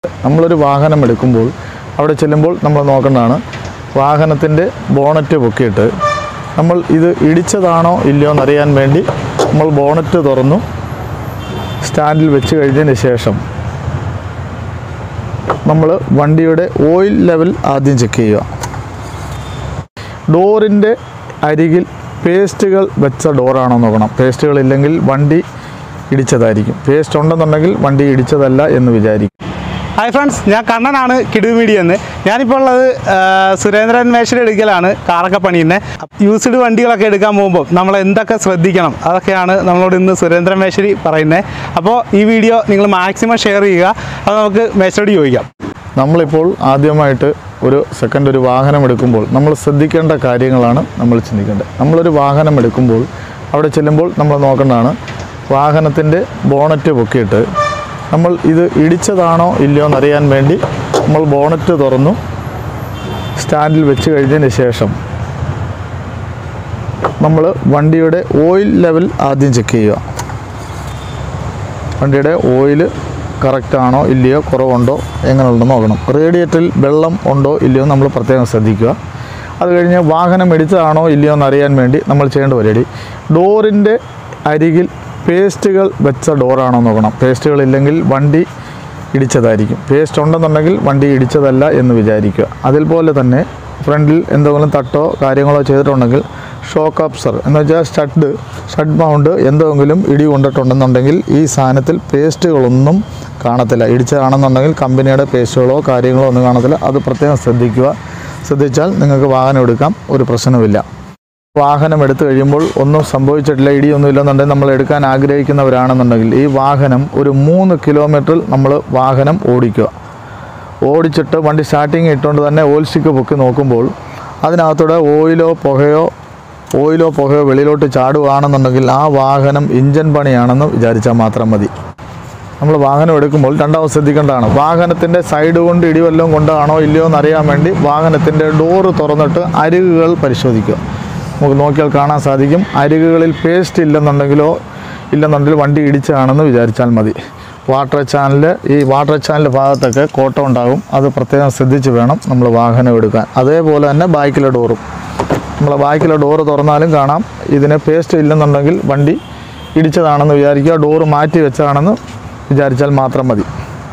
നമ്മളൊരു വാഹനം എടുക്കുമ്പോൾ അവിടെ ചെല്ലുമ്പോൾ നമ്മൾ നോക്കേണ്ടതാണ് വാഹനത്തിൻ്റെ ബോണറ്റ് പൊക്കിയിട്ട് നമ്മൾ ഇത് ഇടിച്ചതാണോ ഇല്ലയോ എന്നറിയാൻ വേണ്ടി നമ്മൾ ബോണറ്റ് തുറന്നു സ്റ്റാൻഡിൽ വെച്ച് കഴിഞ്ഞതിന് ശേഷം നമ്മൾ വണ്ടിയുടെ ഓയിൽ ലെവൽ ആദ്യം ചെക്ക് ചെയ്യുക ഡോറിൻ്റെ അരികിൽ പേസ്റ്റുകൾ വെച്ച ഡോറാണോ നോക്കണം പേസ്റ്റുകൾ ഇല്ലെങ്കിൽ വണ്ടി ഇടിച്ചതായിരിക്കും പേസ്റ്റ് ഉണ്ടെന്നുണ്ടെങ്കിൽ വണ്ടി ഇടിച്ചതല്ല എന്ന് വിചാരിക്കും ഹായ് ഫ്രണ്ട്സ് ഞാൻ കണ്ണനാണ് കിടു മീഡിയ എന്ന് ഞാനിപ്പോൾ ഉള്ളത് ആ, സുരേന്ദ്രൻ മേശ്വരി എടുക്കലാണ് കാറൊക്കെ പണിയുന്നത് യൂസ്ഡ് വണ്ടികളൊക്കെ എടുക്കാൻ പോകുമ്പോൾ നമ്മൾ എന്തൊക്കെ ശ്രദ്ധിക്കണം അതൊക്കെയാണ് നമ്മളോട് ഇന്ന് സുരേന്ദ്രൻ മേശ്വരി പറയുന്നത് അപ്പോൾ ഈ വീഡിയോ നിങ്ങൾ മാക്സിമം ഷെയർ ചെയ്യുക അത് നമുക്ക് മേശ്വരോട് ചോദിക്കാം നമ്മളിപ്പോൾ ആദ്യമായിട്ട് ഒരു സെക്കൻഡ് ഒരു വാഹനം എടുക്കുമ്പോൾ നമ്മൾ ശ്രദ്ധിക്കേണ്ട കാര്യങ്ങളാണ് നമ്മൾ ചിന്തിക്കേണ്ടത് നമ്മളൊരു വാഹനം എടുക്കുമ്പോൾ അവിടെ ചെല്ലുമ്പോൾ നമ്മൾ നോക്കേണ്ടതാണ് വാഹനത്തിൻ്റെ ബോണറ്റ് പൊക്കിയിട്ട് നമ്മൾ ഇത് ഇടിച്ചതാണോ ഇല്ലയോ എന്നറിയാൻ വേണ്ടി നമ്മൾ ബോണറ്റ് തുറന്നു സ്റ്റാൻഡിൽ വെച്ച് കഴിഞ്ഞതിന് ശേഷം നമ്മൾ വണ്ടിയുടെ ഓയിൽ ലെവൽ ആദ്യം ചെക്ക് ചെയ്യുക വണ്ടിയുടെ ഓയിൽ കറക്റ്റ് ആണോ ഇല്ലയോ കുറവുണ്ടോ എങ്ങനെയുണ്ടെന്ന് നോക്കണം റേഡിയേറ്ററിൽ വെള്ളം ഉണ്ടോ ഇല്ലയോ നമ്മൾ പ്രത്യേകം ശ്രദ്ധിക്കുക അത് കഴിഞ്ഞ് വാഹനം ഇടിച്ചതാണോ ഇല്ലയോ എന്ന് അറിയാൻ വേണ്ടി നമ്മൾ ചെയ്യേണ്ട പരിപാടി ഡോറിൻ്റെ അരികിൽ പേസ്റ്റുകൾ വെച്ച ഡോറാണോ നോക്കണം പേസ്റ്റുകൾ ഇല്ലെങ്കിൽ വണ്ടി ഇടിച്ചതായിരിക്കും പേസ്റ്റ് ഉണ്ടെന്നുണ്ടെങ്കിൽ വണ്ടി ഇടിച്ചതല്ല എന്ന് വിചാരിക്കുക അതിൽപോലെ തന്നെ ഫ്രണ്ടിൽ എന്തെങ്കിലും തട്ടോ കാര്യങ്ങളോ ചെയ്തിട്ടുണ്ടെങ്കിൽ ഷോക്ക് അപ്സർ എന്ന് വെച്ചാൽ സ്റ്റഡ് സ്റ്റഡ് മൗണ്ട് എന്തെങ്കിലും ഇടി കൊണ്ടിട്ടുണ്ടെന്നുണ്ടെങ്കിൽ ഈ സാധനത്തിൽ പേസ്റ്റുകളൊന്നും കാണത്തില്ല ഇടിച്ചതാണെന്നുണ്ടെങ്കിൽ കമ്പനിയുടെ പേസ്റ്റുകളോ കാര്യങ്ങളോ ഒന്നും കാണത്തില്ല അത് പ്രത്യേകം ശ്രദ്ധിക്കുക ശ്രദ്ധിച്ചാൽ നിങ്ങൾക്ക് വാഹനം എടുക്കാം ഒരു പ്രശ്നവുമില്ല വാഹനം എടുത്തു കഴിയുമ്പോൾ ഒന്നും സംഭവിച്ചിട്ടില്ല ഇടിയൊന്നും ഇല്ലെന്നുണ്ടെങ്കിൽ നമ്മൾ എടുക്കാൻ ആഗ്രഹിക്കുന്നവരാണെന്നുണ്ടെങ്കിൽ ഈ വാഹനം ഒരു മൂന്ന് കിലോമീറ്ററിൽ നമ്മൾ വാഹനം ഓടിക്കുക ഓടിച്ചിട്ട് വണ്ടി സ്റ്റാർട്ടിങ് ഇട്ടുകൊണ്ട് തന്നെ ഓയിൽ സ്റ്റിക്ക് പൊക്കി നോക്കുമ്പോൾ അതിനകത്തൂടെ ഓയിലോ പുകയോ ഓയിലോ പുകയോ വെളിയിലോട്ട് ചാടുകയാണെന്നുണ്ടെങ്കിൽ ആ വാഹനം ഇഞ്ചൻ പണിയാണെന്ന് വിചാരിച്ചാൽ മാത്രം മതി നമ്മൾ വാഹനം എടുക്കുമ്പോൾ രണ്ടാമത് ശ്രദ്ധിക്കേണ്ടതാണ് വാഹനത്തിൻ്റെ സൈഡ് കൊണ്ട് ഇടിവല്ലം കൊണ്ടാണോ ഇല്ലയോ എന്നറിയാൻ വേണ്ടി വാഹനത്തിൻ്റെ ഡോറ് തുറന്നിട്ട് അരികുകൾ പരിശോധിക്കുക നമുക്ക് നോക്കിയാൽ കാണാൻ സാധിക്കും അരികുകളിൽ പേസ്റ്റ് ഇല്ലെന്നുണ്ടെങ്കിലോ ഇല്ലെന്നുണ്ടെങ്കിൽ വണ്ടി ഇടിച്ചതാണെന്ന് വിചാരിച്ചാൽ മതി വാട്ടർ ചാനൽ ഈ വാട്ടർ ചാനൽ ഭാഗത്തൊക്കെ കോട്ടം ഉണ്ടാകും അത് പ്രത്യേകം ശ്രദ്ധിച്ച് വേണം നമ്മൾ വാഹനം എടുക്കാൻ അതേപോലെ തന്നെ ബാക്കിലെ ഡോറും നമ്മളെ ബാക്കിലെ ഡോറ് തുറന്നാലും കാണാം ഇതിന് പേസ്റ്റ് ഇല്ലെന്നുണ്ടെങ്കിൽ വണ്ടി ഇടിച്ചതാണെന്ന് വിചാരിക്കുക ഡോറ് മാറ്റി വെച്ചതാണെന്ന് വിചാരിച്ചാൽ മാത്രം മതി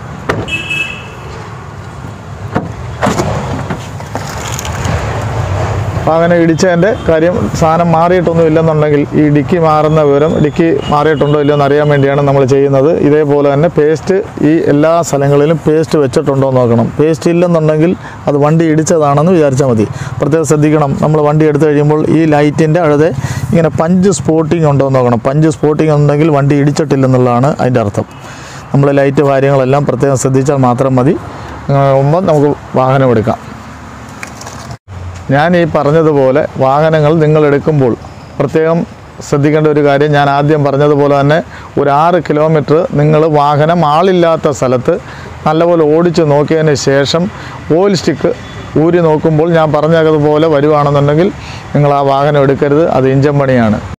വാഹനം ഇടിച്ചതിൻ്റെ കാര്യം സാധനം മാറിയിട്ടൊന്നും ഇല്ലെന്നുണ്ടെങ്കിൽ ഈ ഡിക്കി മാറുന്ന വിവരം ഡിക്കി മാറിയിട്ടുണ്ടോ ഇല്ലയോ എന്ന് അറിയാൻ വേണ്ടിയാണ് നമ്മൾ ചെയ്യുന്നത് ഇതേപോലെ തന്നെ പേസ്റ്റ് ഈ എല്ലാ സ്ഥലങ്ങളിലും പേസ്റ്റ് വെച്ചിട്ടുണ്ടോ എന്ന് നോക്കണം പേസ്റ്റ് ഇല്ലെന്നുണ്ടെങ്കിൽ അത് വണ്ടി ഇടിച്ചതാണെന്ന് വിചാരിച്ചാൽ മതി പ്രത്യേകം ശ്രദ്ധിക്കണം നമ്മൾ വണ്ടി എടുത്തു കഴിയുമ്പോൾ ഈ ലൈറ്റിൻ്റെ അഴുതെ ഇങ്ങനെ പഞ്ച് സ്പോട്ടിങ് ഉണ്ടോ എന്ന് നോക്കണം പഞ്ച് സ്പോട്ടിങ് ഉണ്ടെങ്കിൽ വണ്ടി ഇടിച്ചിട്ടില്ലെന്നുള്ളതാണ് അതിൻ്റെ അർത്ഥം നമ്മൾ ലൈറ്റ് കാര്യങ്ങളെല്ലാം പ്രത്യേകം ശ്രദ്ധിച്ചാൽ മാത്രം മതി മുമ്പ് നമുക്ക് വാഹനം എടുക്കാം ഞാൻ ഈ പറഞ്ഞതുപോലെ വാഹനങ്ങൾ നിങ്ങൾ എടുക്കുമ്പോൾ പ്രത്യേകം ശ്രദ്ധിക്കേണ്ട ഒരു കാര്യം ഞാൻ ആദ്യം പറഞ്ഞതുപോലെ തന്നെ ഒരു ആറ് കിലോമീറ്റർ നിങ്ങൾ വാഹനം ആളില്ലാത്ത സ്ഥലത്ത് നല്ലപോലെ ഓടിച്ച് നോക്കിയതിന് ശേഷം ഓയിൽ സ്റ്റിക്ക് ഊരി നോക്കുമ്പോൾ ഞാൻ പറഞ്ഞതുപോലെ വരുവാണെന്നുണ്ടെങ്കിൽ നിങ്ങൾ ആ വാഹനം എടുക്കരുത് അത് ഇഞ്ചൻ പണിയാണ്